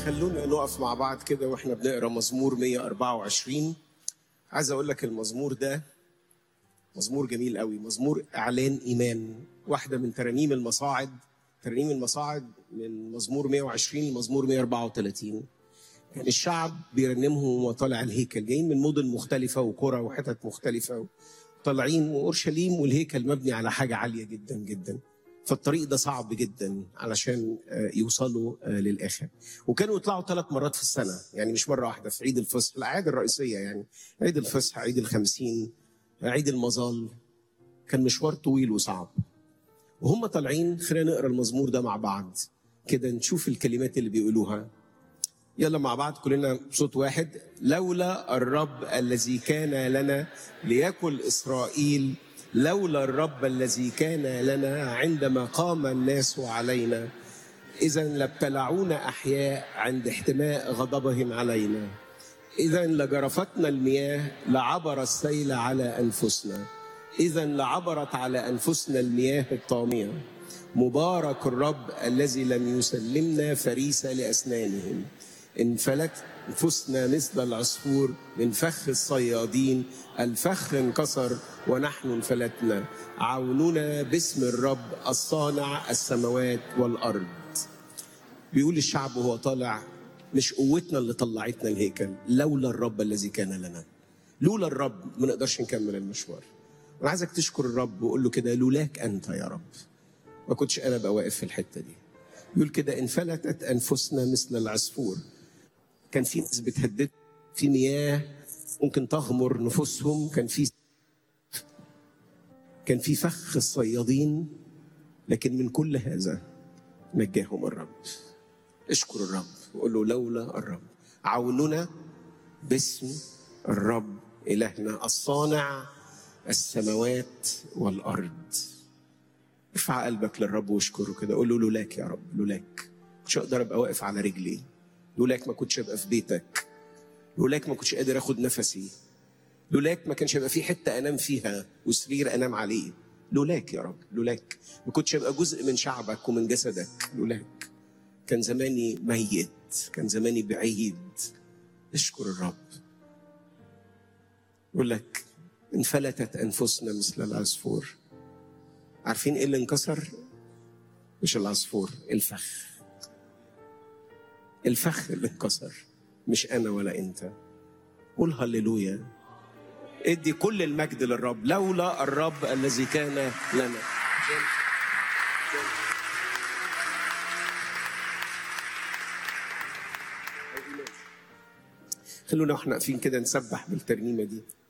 خلونا نقف مع بعض كده واحنا بنقرا مزمور 124 عايز اقول لك المزمور ده مزمور جميل قوي مزمور اعلان ايمان واحده من ترانيم المصاعد ترانيم المصاعد من مزمور 120 لمزمور 134 كان الشعب بيرنمهم وهو طالع الهيكل جايين من مدن مختلفه وقرى وحتت مختلفه طالعين واورشليم والهيكل مبني على حاجه عاليه جدا جدا فالطريق ده صعب جدا علشان يوصلوا للاخر وكانوا يطلعوا ثلاث مرات في السنه يعني مش مره واحده في عيد الفصح الاعياد الرئيسيه يعني عيد الفصح عيد الخمسين عيد المظال كان مشوار طويل وصعب وهم طالعين خلينا نقرا المزمور ده مع بعض كده نشوف الكلمات اللي بيقولوها يلا مع بعض كلنا بصوت واحد لولا الرب الذي كان لنا ليكن اسرائيل لولا الرب الذي كان لنا عندما قام الناس علينا اذا لابتلعونا احياء عند احتماء غضبهم علينا اذا لجرفتنا المياه لعبر السيل على انفسنا اذا لعبرت على انفسنا المياه الطاميه مبارك الرب الذي لم يسلمنا فريسه لاسنانهم انفلت انفسنا مثل العصفور من فخ الصيادين الفخ انكسر ونحن انفلتنا عوننا باسم الرب الصانع السماوات والارض بيقول الشعب وهو طالع مش قوتنا اللي طلعتنا الهيكل لولا الرب الذي كان لنا لولا الرب ما نقدرش نكمل المشوار انا عايزك تشكر الرب وقول له كده لولاك انت يا رب ما كنتش انا بقى واقف في الحته دي يقول كده انفلتت انفسنا مثل العصفور كان في ناس بتهدد في مياه ممكن تغمر نفوسهم كان في كان في فخ الصيادين لكن من كل هذا نجاهم الرب اشكر الرب وقول له لولا الرب عوننا باسم الرب إلهنا الصانع السماوات والأرض ارفع قلبك للرب واشكره كده قول له لولاك يا رب لولاك مش هقدر ابقى واقف على رجلي لولاك ما كنتش ابقى في بيتك لولاك ما كنتش قادر اخد نفسي لولاك ما كانش هيبقى في حته انام فيها وسرير انام عليه لولاك يا رب لولاك ما كنتش ابقى جزء من شعبك ومن جسدك لولاك كان زماني ميت كان زماني بعيد اشكر الرب يقول لك انفلتت انفسنا مثل العصفور عارفين ايه اللي انكسر مش العصفور الفخ الفخ اللي انكسر مش انا ولا انت قول هللويا ادي كل المجد للرب لولا الرب الذي كان لنا خلونا واحنا واقفين كده نسبح بالترنيمه دي